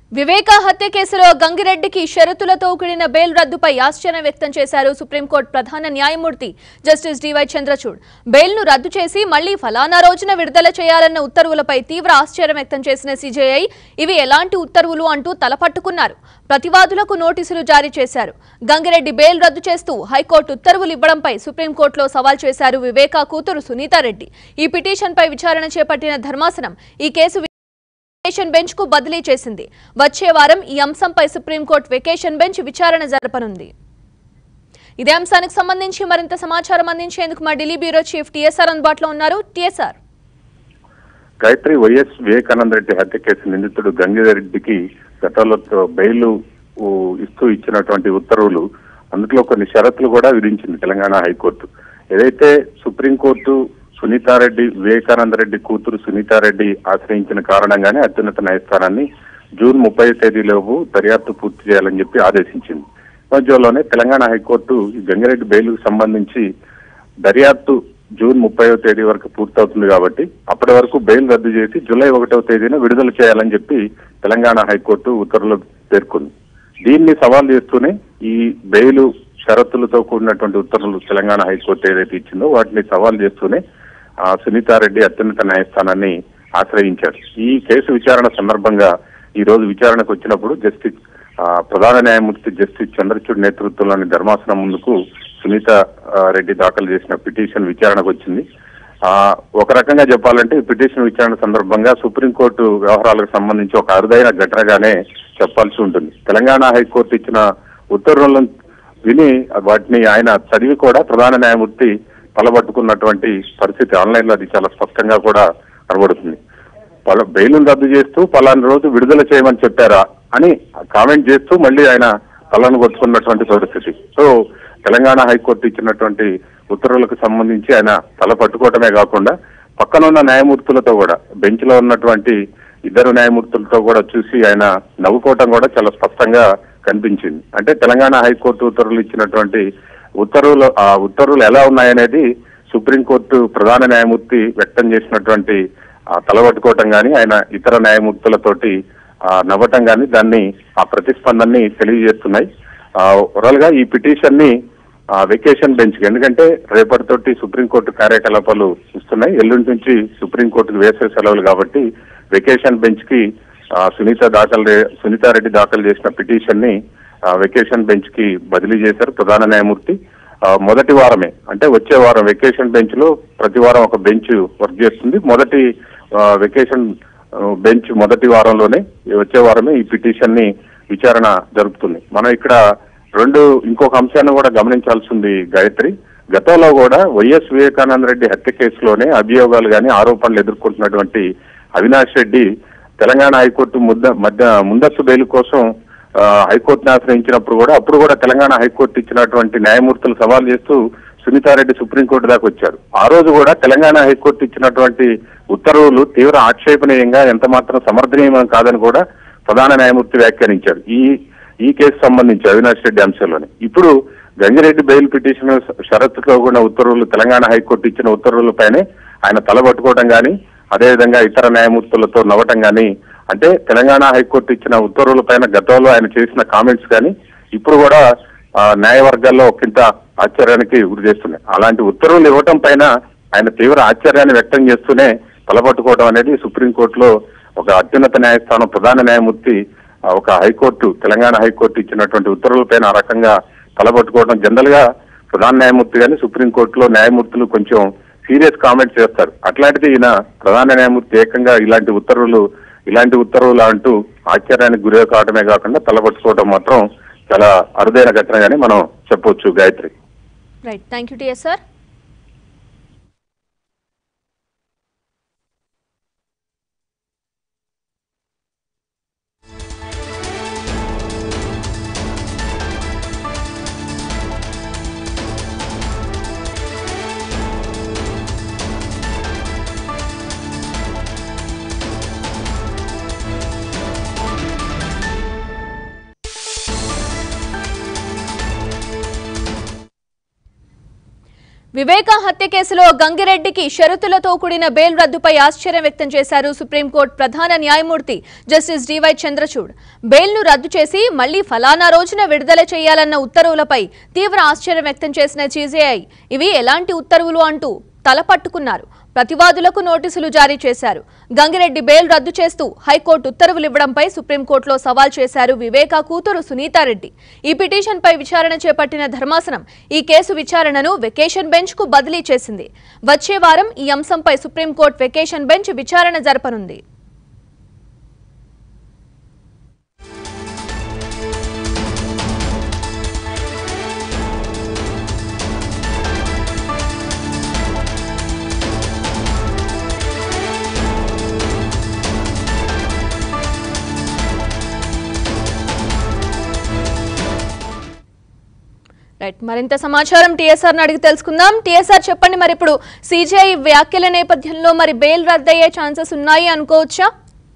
వివేక హత్య కేసులో గంగిరెడ్డికి షరతులతో కూడిన బెయిల్ రద్దుపై ఆశ్చర్యం వ్యక్తం చేశారు సుప్రీంకోర్టు ప్రధాన న్యాయమూర్తి జస్టిస్ డివై చంద్రచూడ్ బెయిల్ను రద్దు చేసి మళ్లీ ఫలానా రోజున విడుదల చేయాలన్న ఉత్తర్వులపై తీవ్ర ఆశ్చర్యం వ్యక్తం చేసిన సీజేఐ ఇవి ఎలాంటి ఉత్తర్వులు అంటూ తలపట్టుకున్నారు ప్రతివాదులకు నోటీసులు జారీ చేశారు గంగిరెడ్డి బెయిల్ రద్దు చేస్తూ హైకోర్టు ఉత్తర్వులు ఇవ్వడంపై సుప్రీంకోర్టులో సవాల్ చేశారు వివేక కూతురు సునీతారెడ్డి ఈ పిటిషన్పై విచారణ చేపట్టిన ధర్మాసనం ఈ కేసు వెకేషన్ బెంచ్ కు బదిలీ చేసింది వచ్చే వారం ఈ అంశంపై సుప్రీంకోర్టు వెకేషన్ బెంచ్ విచారణ జరపనుంది ఇదే అంశానికి సంబంధించి మరింత సమాచారం అందించేందుకు మా ఢిల్లీ బ్యూరో చీఫ్ టీఎస్ఆర్ అందుబాటులో ఉన్నారు టీఎస్ఆర్ గాయత్రి వైఎస్ వివేకానంద రెడ్డి హత్య కేసు నిందితుడు గంగిరెడ్డికి గతంలో బెయిల్ ఊ, ఇస్తూ ఇచ్చినటువంటి ఉత్తర్వులు అందులో కొన్ని షరతులు కూడా విధించింది తెలంగాణ హైకోర్టు ఏదైతే సుప్రీంకోర్టు సునీతారెడ్డి వివేకానంద రెడ్డి కూతురు సునీతారెడ్డి ఆశ్రయించిన కారణంగానే అత్యున్నత న్యాయస్థానాన్ని జూన్ ముప్పై తేదీలోపు దర్యాప్తు పూర్తి చేయాలని చెప్పి ఆదేశించింది ఈ మధ్యలోనే తెలంగాణ హైకోర్టు ఈ గంగిరెడ్డి బెయిల్కు సంబంధించి దర్యాప్తు జూన్ ముప్పైవ తేదీ వరకు పూర్తవుతుంది కాబట్టి అప్పటి వరకు బెయిల్ రద్దు చేసి జూలై ఒకటవ తేదీన విడుదల చేయాలని చెప్పి తెలంగాణ హైకోర్టు ఉత్తర్వులు పేర్కొంది దీన్ని సవాల్ చేస్తూనే ఈ బెయిల్ షరతులతో కూడినటువంటి ఉత్తర్వులు తెలంగాణ హైకోర్టు ఏదైతే ఇచ్చిందో వాటిని సవాల్ చేస్తూనే ఆ, సునీతారెడ్డి అత్యున్నత న్యాయస్థానాన్ని ఆశ్రయించారు ఈ కేసు విచారణ సందర్భంగా ఈ రోజు విచారణకు వచ్చినప్పుడు జస్టిస్ ఆ, ప్రధాన న్యాయమూర్తి జస్టిస్ చంద్రచూడ్ నేతృత్వంలోని ధర్మాసనం ముందుకు సునీత ఆ, రెడ్డి దాఖలు చేసిన పిటిషన్ విచారణకు వచ్చింది ఆ ఒక రకంగా చెప్పాలంటే ఈ పిటిషన్ విచారణ సందర్భంగా సుప్రీంకోర్టు వ్యవహారాలకు సంబంధించి ఒక అరుదైన ఘటనగానే చెప్పాల్సి ఉంటుంది తెలంగాణ హైకోర్టు ఇచ్చిన ఉత్తర్వులను విని వాటిని ఆయన చదివి కూడా ప్రధాన న్యాయమూర్తి తలబట్టుకున్నటువంటి పరిస్థితి ఆన్లైన్ లో అది చాలా స్పష్టంగా కూడా కనబడుతుంది పల బెయిల్ రద్దు చేస్తూ పలానా రోజు విడుదల చేయమని చెప్పారా అని కామెంట్ చేస్తూ మళ్ళీ ఆయన తలను కొట్టుకున్నటువంటి పరిస్థితి సో తెలంగాణ హైకోర్టు ఇచ్చినటువంటి ఉత్తర్వులకు సంబంధించి ఆయన తల పట్టుకోవటమే కాకుండా పక్కన ఉన్న న్యాయమూర్తులతో కూడా బెంచ్ లో ఉన్నటువంటి ఇద్దరు న్యాయమూర్తులతో కూడా చూసి ఆయన నవ్వుకోవటం కూడా చాలా స్పష్టంగా కనిపించింది అంటే తెలంగాణ హైకోర్టు ఉత్తర్వులు ఇచ్చినటువంటి ఉత్తర్వులు ఆ ఉత్తర్వులు ఎలా ఉన్నాయనేది సుప్రీంకోర్టు ప్రధాన న్యాయమూర్తి వ్యక్తం చేసినటువంటి ఆ తలబట్టుకోవటం కానీ ఆయన ఇతర న్యాయమూర్తులతోటి ఆ, నవ్వటం కానీ దాన్ని ఆ ప్రతిస్పందనని తెలియజేస్తున్నాయి ఓవరాల్ గా ఈ పిటిషన్ ని వెకేషన్ బెంచ్ ఎందుకంటే రేపటితోటి సుప్రీంకోర్టు కార్యకలాపాలు ఇస్తున్నాయి ఎల్లుండి నుంచి సుప్రీంకోర్టుకు వేసే సెలవులు కాబట్టి వెకేషన్ బెంచ్ కి ఆ, సునీత దాఖలు చే- సునీతారెడ్డి దాఖలు చేసిన పిటిషన్ ని ఆ, వెకేషన్ బెంచ్ కి బదిలీ చేశారు ప్రధాన న్యాయమూర్తి ఆ, మొదటి వారమే అంటే వచ్చే వారం వెకేషన్ బెంచ్ లో ప్రతి వారం ఒక బెంచ్ వర్క్ చేస్తుంది మొదటి ఆ, వెకేషన్ ఆ, బెంచ్ మొదటి వారంలోనే ఈ వచ్చే వారమే ఈ పిటిషన్ ని విచారణ జరుపుతుంది మనం ఇక్కడ రెండు ఇంకొక అంశాన్ని కూడా గమనించాల్సింది గాయత్రి గతంలో కూడా వైఎస్ వివేకానంద రెడ్డి హత్య కేసులోనే అభియోగాలు గాని ఆరోపణలు ఎదుర్కొంటున్నటువంటి అవినాష్ రెడ్డి తెలంగాణ హైకోర్టు ముద్ద మధ్య ముందస్తు బెయిల్ కోసం ఆ, హైకోర్టును ఆశ్రయించినప్పుడు కూడా అప్పుడు కూడా తెలంగాణ హైకోర్టు ఇచ్చినటువంటి న్యాయమూర్తులు సవాల్ చేస్తూ సునీతారెడ్డి సుప్రీంకోర్టు దాకా వచ్చారు ఆ రోజు కూడా తెలంగాణ హైకోర్టు ఇచ్చినటువంటి ఉత్తర్వులు తీవ్ర ఆక్షేపణీయంగా ఎంత మాత్రం సమర్థనీయం కాదని కూడా ప్రధాన న్యాయమూర్తి వ్యాఖ్యానించారు ఈ ఈ కేసు సంబంధించి అవినాష్ రెడ్డి అంశంలోనే ఇప్పుడు గంగిరెడ్డి బెయిల్ పిటిషన్ షరతుతో కూడిన ఉత్తర్వులు తెలంగాణ హైకోర్టు ఇచ్చిన ఉత్తర్వులపైనే ఆయన తలబట్టుకోవడం కానీ అదేవిధంగా ఇతర న్యాయమూర్తులతో నవ్వటం కానీ అంటే తెలంగాణ హైకోర్టు ఇచ్చిన ఉత్తర్వులపైన గతంలో ఆయన చేసిన కామెంట్స్ కానీ ఇప్పుడు కూడా ఆ, న్యాయ వర్గాల్లో ఒకంత ఆశ్చర్యానికి గురి చేస్తున్నాయి అలాంటి ఉత్తర్వులు ఇవ్వటం పైన ఆయన తీవ్ర ఆశ్చర్యాన్ని వ్యక్తం చేస్తూనే తలపట్టుకోవడం అనేది సుప్రీంకోర్టులో ఒక అత్యున్నత న్యాయస్థానం ప్రధాన న్యాయమూర్తి ఆ, ఒక హైకోర్టు తెలంగాణ హైకోర్టు ఇచ్చినటువంటి ఉత్తర్వులపైన ఆ రకంగా తలపట్టుకోవడం జనరల్ గా ప్రధాన న్యాయమూర్తి కానీ సుప్రీంకోర్టులో న్యాయమూర్తులు కొంచెం సీరియస్ కామెంట్స్ చేస్తారు అట్లాంటిది ఈయన ప్రధాన న్యాయమూర్తి ఏకంగా ఇలాంటి ఉత్తర్వులు ఇలాంటి ఉత్తర్వులు అంటూ ఆశ్చర్యానికి గురి కావడమే కాకుండా తలపట్టుకోవడం మాత్రం చాలా అరుదైన ఘటనగానే మనం చెప్పొచ్చు Gayathri right thank you TSR Viveka హత్య కేసులో గంగిరెడ్డికి షరతులతో కూడిన బెయిల్ రద్దుపై ఆశ్చర్యం వ్యక్తం చేశారు సుప్రీంకోర్టు ప్రధాన న్యాయమూర్తి జస్టిస్ డివై చంద్రచూడ్ బెయిల్ను రద్దు చేసి మళ్లీ ఫలానా రోజున విడుదల చేయాలన్న ఉత్తర్వులపై తీవ్ర ఆశ్చర్యం వ్యక్తం చేసిన జీజేఐ ఇవి ఎలాంటి ఉత్తర్వులు అంటూ తలపట్టుకున్నారు ప్రతివాదులకు నోటీసులు జారీ చేశారు గంగిరెడ్డి బెయిల్ రద్దు చేస్తూ హైకోర్టు ఉత్తర్వులు ఇవ్వడంపై సుప్రీంకోర్టులో సవాల్ చేశారు వివేక కూతురు సునీతారెడ్డి ఈ పిటిషన్పై విచారణ చేపట్టిన ధర్మాసనం ఈ కేసు విచారణను వెకేషన్ బెంచ్ కు బదిలీ చేసింది వచ్చే వారం ఈ అంశంపై సుప్రీంకోర్టు వెకేషన్ బెంచ్ విచారణ జరపనుంది రైట్ మరింత సమాచారం టీఎస్ఆర్ అడిగి తెలుసుకుందాం టీఎస్ఆర్ చెప్పండి మరి ఇప్పుడు సిజిఐ వ్యాఖ్యల నేపథ్యంలో మరి బెయిల్ రద్దయ్యే ఛాన్సెస్ ఉన్నాయి అనుకోవచ్చా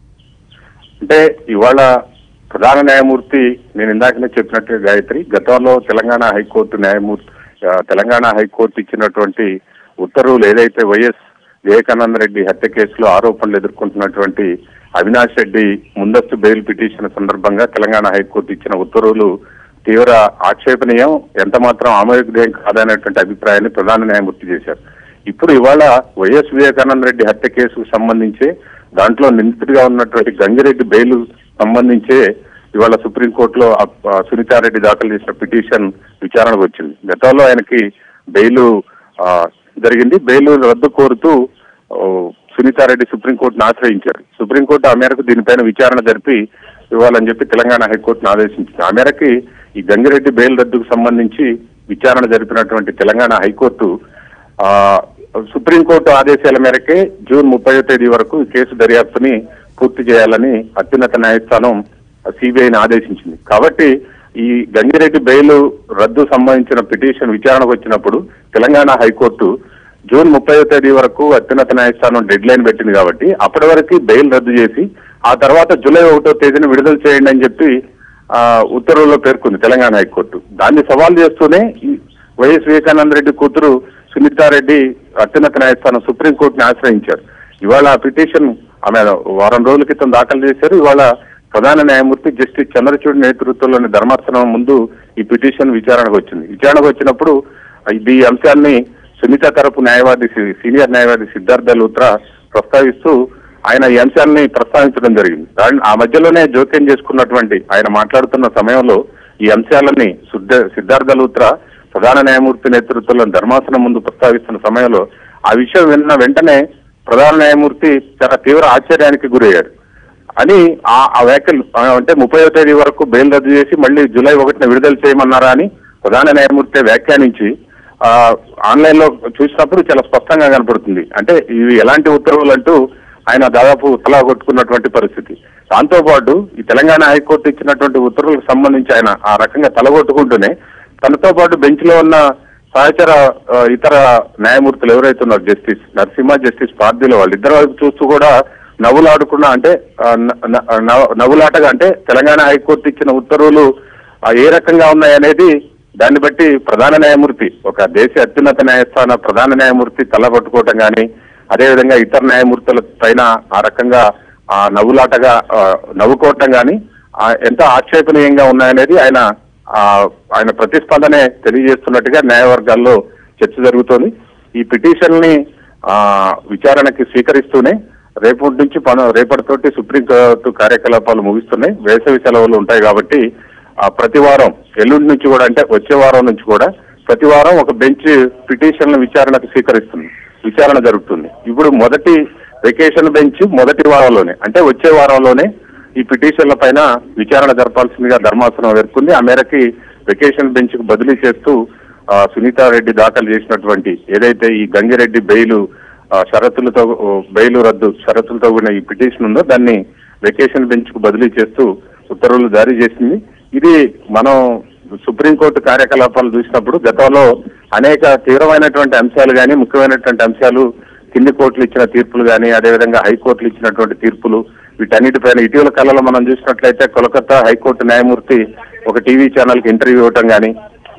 అంటే ఇవాళ ప్రధాన న్యాయమూర్తి నేను ఇందాకనే చెప్పినట్టు గాయత్రి గతంలో తెలంగాణ హైకోర్టు న్యాయమూర్తి ఆ, తెలంగాణ హైకోర్టు ఇచ్చినటువంటి ఉత్తర్వులు ఏదైతే వైఎస్ వివేకానంద రెడ్డి హత్య కేసులో ఆరోపణలు ఎదుర్కొంటున్నటువంటి అవినాష్ రెడ్డి ముందస్తు బెయిల్ పిటిషన్ సందర్భంగా తెలంగాణ హైకోర్టు ఇచ్చిన ఉత్తర్వులు తీవ్ర ఆక్షేపణీయం ఎంత మాత్రం ఆమోదయోగ్యం కాదనేటువంటి అభిప్రాయాన్ని ప్రధాన న్యాయమూర్తి చేశారు ఇప్పుడు ఇవాళ వైఎస్ వివేకానంద రెడ్డి హత్య కేసుకు సంబంధించి దాంట్లో నిందితుడిగా ఉన్నటువంటి గంగిరెడ్డి బెయిల్ సంబంధించే ఇవాళ సుప్రీంకోర్టులో ఆ- ఆ సునీతారెడ్డి దాఖలు చేసిన పిటిషన్ విచారణకు వచ్చింది గతంలో ఆయనకి బెయిల్ ఆ, జరిగింది బెయిల్ రద్దు కోరుతూ ఓ, సునీతారెడ్డి సుప్రీంకోర్టును ఆశ్రయించారు సుప్రీంకోర్టు ఆ మేరకు దీనిపైన విచారణ జరిపి ఇవ్వాలని చెప్పి తెలంగాణ హైకోర్టును ఆదేశించింది ఆ మేరకి ఈ గంగిరెడ్డి బెయిల్ రద్దుకు సంబంధించి విచారణ జరిపినటువంటి తెలంగాణ హైకోర్టు ఆ సుప్రీంకోర్టు ఆదేశాల మేరకే జూన్ ముప్పై తేదీ వరకు ఈ కేసు దర్యాప్తుని పూర్తి చేయాలని అత్యున్నత న్యాయస్థానం సిబిఐని ఆదేశించింది కాబట్టి ఈ గంగిరెడ్డి బెయిల్ రద్దు సంబంధించిన పిటిషన్ విచారణకు వచ్చినప్పుడు తెలంగాణ హైకోర్టు జూన్ ముప్పై తేదీ వరకు అత్యున్నత న్యాయస్థానం డెడ్ లైన్ పెట్టింది కాబట్టి అప్పటి వరకు బెయిల్ రద్దు చేసి ఆ తర్వాత జూలై ఒకటో తేదీని విడుదల చేయండి అని చెప్పి ఆ ఉత్తర్వుల్లో పేర్కొంది తెలంగాణ హైకోర్టు దాన్ని సవాల్ చేస్తూనే ఈ వైఎస్ వివేకానంద రెడ్డి కూతురు సునీతారెడ్డి అత్యున్నత న్యాయస్థానం సుప్రీంకోర్టుని ఆశ్రయించారు ఇవాళ ఆ పిటిషన్ ఆమె వారం రోజుల క్రితం దాఖలు చేశారు ఇవాళ ప్రధాన న్యాయమూర్తి జస్టిస్ చంద్రచూడ్ నేతృత్వంలోని ధర్మాసనం ముందు ఈ పిటిషన్ విచారణకు వచ్చింది విచారణకు వచ్చినప్పుడు ఇది ఈ అంశాన్ని సునీత తరపు న్యాయవాది సి- సీనియర్ న్యాయవాది సిద్ధార్థ లూత్రా ప్రస్తావిస్తూ ఆయన ఈ అంశాన్ని ప్రస్తావించడం జరిగింది దాని ఆ మధ్యలోనే జోక్యం చేసుకున్నటువంటి ఆయన మాట్లాడుతున్న సమయంలో ఈ అంశాలని శుద్ధ సిద్ధార్థ లూత్రా ప్రధాన న్యాయమూర్తి నేతృత్వంలో ధర్మాసనం ముందు ప్రస్తావిస్తున్న సమయంలో ఆ విషయం విన్న వెంటనే ప్రధాన న్యాయమూర్తి చాలా తీవ్ర ఆశ్చర్యానికి గురయ్యారు అని ఆ ఆ వ్యాఖ్యలు ఆ, అంటే ముప్పై తేదీ వరకు బెయిల్ రద్దు చేసి మళ్ళీ జూలై ఒకటిన విడుదల చేయమన్నారా అని ప్రధాన న్యాయమూర్తి వ్యాఖ్యానించి ఆ ఆన్లైన్ లో చూసినప్పుడు చాలా స్పష్టంగా కనపడుతుంది అంటే ఇవి ఎలాంటి ఉత్తర్వులు అంటూ ఆయన దాదాపు తలా కొట్టుకున్నటువంటి పరిస్థితి దాంతో పాటు ఈ తెలంగాణ హైకోర్టు ఇచ్చినటువంటి ఉత్తర్వులకు సంబంధించి ఆయన ఆ రకంగా తలగొట్టుకుంటూనే తనతో పాటు బెంచ్ లో ఉన్న సహచర ఆ, ఇతర న్యాయమూర్తులు ఎవరైతే ఉన్నారు జస్టిస్ నరసింహ జస్టిస్ పార్థిలో వాళ్ళిద్దరు వైపు చూస్తూ కూడా నవ్వులాడుకున్న అంటే ఆ, న- న- నవ్వు- నవ్వులాటగా అంటే తెలంగాణ హైకోర్టు ఇచ్చిన ఉత్తర్వులు ఆ, ఏ రకంగా ఉన్నాయనేది దాన్ని బట్టి ప్రధాన న్యాయమూర్తి ఒక దేశ అత్యున్నత న్యాయస్థాన ప్రధాన న్యాయమూర్తి తలపట్టుకోవటం కానీ అదేవిధంగా ఇతర న్యాయమూర్తుల పైన ఆ రకంగా ఆ నవ్వులాటగా ఆ, నవ్వుకోవటం కానీ ఎంత ఆక్షేపణీయంగా ఉన్నాయనేది ఆయన ఆ, ఆయన ప్రతిస్పందనే తెలియజేస్తున్నట్టుగా న్యాయవర్గాల్లో చర్చ జరుగుతోంది ఈ పిటిషన్ ని ఆ, విచారణకి స్వీకరిస్తూనే రేపటి నుంచి పను రేపటితోటి సుప్రీంకోర్టు కార్యకలాపాలు ముగిస్తున్నాయి వేసవి సెలవులు ఉంటాయి కాబట్టి ఆ, ప్రతి వారం ఎల్లుండి నుంచి కూడా అంటే వచ్చే వారం నుంచి కూడా ప్రతి వారం ఒక బెంచ్ పిటిషన్ల విచారణకు స్వీకరిస్తుంది విచారణ జరుగుతుంది ఇప్పుడు మొదటి వెకేషన్ బెంచ్ మొదటి వారంలోనే అంటే వచ్చే వారంలోనే ఈ పిటిషన్ల పైన విచారణ జరపాల్సిందిగా ధర్మాసనం పేర్కొంది ఆ మేరకి వెకేషన్ బెంచ్ కు బదిలీ చేస్తూ ఆ, సునీతారెడ్డి దాఖలు చేసినటువంటి ఏదైతే ఈ గంగిరెడ్డి బెయిలు ఆ, షరతులతో బెయిలు రద్దు షరతులతో కూడిన ఈ పిటిషన్ ఉందో దాన్ని వెకేషన్ బెంచ్ కు బదిలీ చేస్తూ ఉత్తర్వులు జారీ చేసింది ఇది మనం సుప్రీంకోర్టు కార్యకలాపాలు చూసినప్పుడు గతంలో అనేక తీవ్రమైనటువంటి అంశాలు కానీ ముఖ్యమైనటువంటి అంశాలు కింది కోర్టులు ఇచ్చిన తీర్పులు కానీ అదేవిధంగా హైకోర్టులు ఇచ్చినటువంటి తీర్పులు వీటన్నిటిపైన ఇటీవల కాలంలో మనం చూసినట్లయితే కోలకత్తా హైకోర్టు న్యాయమూర్తి ఒక టీవీ ఛానల్ కి ఇంటర్వ్యూ ఇవ్వటం కానీ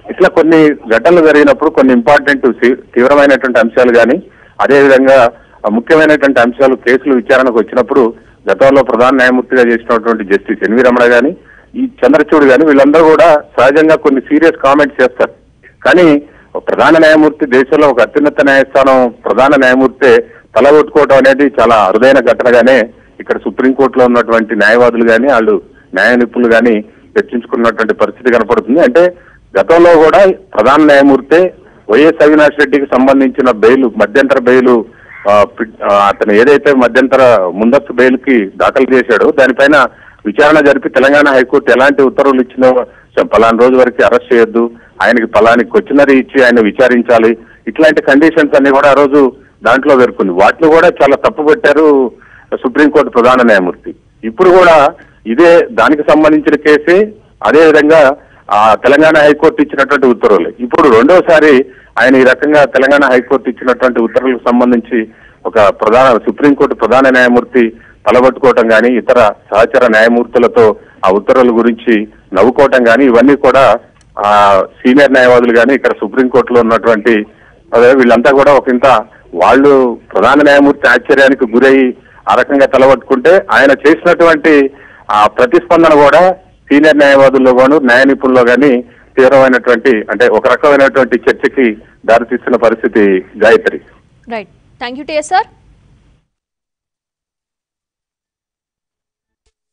ఇట్లా కొన్ని ఘటనలు జరిగినప్పుడు కొన్ని ఇంపార్టెంట్ తీవ్రమైనటువంటి అంశాలు కానీ అదేవిధంగా ఆ, ముఖ్యమైనటువంటి అంశాలు కేసులు విచారణకు వచ్చినప్పుడు గతంలో ప్రధాన న్యాయమూర్తిగా చేసినటువంటి జస్టిస్ ఎన్వి రమణ గాని ఈ చంద్రచూడ్ గాని వీళ్ళందరూ కూడా సహజంగా కొన్ని సీరియస్ కామెంట్స్ చేస్తారు కానీ ఒక ప్రధాన న్యాయమూర్తి దేశంలో ఒక అత్యున్నత న్యాయస్థానం ప్రధాన న్యాయమూర్తి తలగొట్టుకోవడం అనేది చాలా అరుదైన ఘటనగానే ఇక్కడ సుప్రీంకోర్టులో ఉన్నటువంటి న్యాయవాదులు గాని వాళ్ళు న్యాయ నిపుణులు గాని చర్చించుకున్నటువంటి పరిస్థితి కనపడుతుంది అంటే గతంలో కూడా ప్రధాన న్యాయమూర్తి వైఎస్ అవినాష్ రెడ్డికి సంబంధించిన బెయిల్ మధ్యంతర బెయిల్ ఆ, పి- ఆ, అతను ఏదైతే మధ్యంతర ముందస్తు బెయిల్ కి దాఖలు చేశాడో దానిపైన విచారణ జరిపి తెలంగాణ హైకోర్టు ఎలాంటి ఉత్తర్వులు ఇచ్చిందో పలానా రోజు వరకు అరెస్ట్ చేయొద్దు ఆయనకి పలాని క్వశ్చనరీ ఇచ్చి ఆయన విచారించాలి ఇట్లాంటి కండిషన్స్ అన్ని కూడా ఆ రోజు దాంట్లో పేర్కొంది వాటిని కూడా చాలా తప్పు పెట్టారు సుప్రీంకోర్టు ప్రధాన న్యాయమూర్తి ఇప్పుడు కూడా ఇదే దానికి సంబంధించిన కేసే అదే విధంగా ఆ తెలంగాణ హైకోర్టు ఇచ్చినటువంటి ఉత్తర్వులు ఇప్పుడు రెండోసారి ఆయన ఈ రకంగా తెలంగాణ హైకోర్టు ఇచ్చినటువంటి ఉత్తర్వులకు సంబంధించి ఒక ప్రధాన సుప్రీంకోర్టు ప్రధాన న్యాయమూర్తి తలబట్టుకోవటం కానీ ఇతర సహచర న్యాయమూర్తులతో ఆ ఉత్తర్వుల గురించి నవ్వుకోవటం కానీ ఇవన్నీ కూడా ఆ సీనియర్ న్యాయవాదులు కానీ ఇక్కడ సుప్రీంకోర్టులో ఉన్నటువంటి అదే వీళ్ళంతా కూడా ఒక ఇంత వాళ్ళు ప్రధాన న్యాయమూర్తి ఆశ్చర్యానికి గురై ఆ రకంగా తలబట్టుకుంటే ఆయన చేసినటువంటి ఆ ప్రతిస్పందన కూడా సీనియర్ న్యాయవాదుల్లో గాను న్యాయ నిపుణుల్లో గాని తీవ్రమైనటువంటి అంటే ఒక రకమైనటువంటి చర్చకి దారితీస్తున్న పరిస్థితి Gayathri right thank you TSR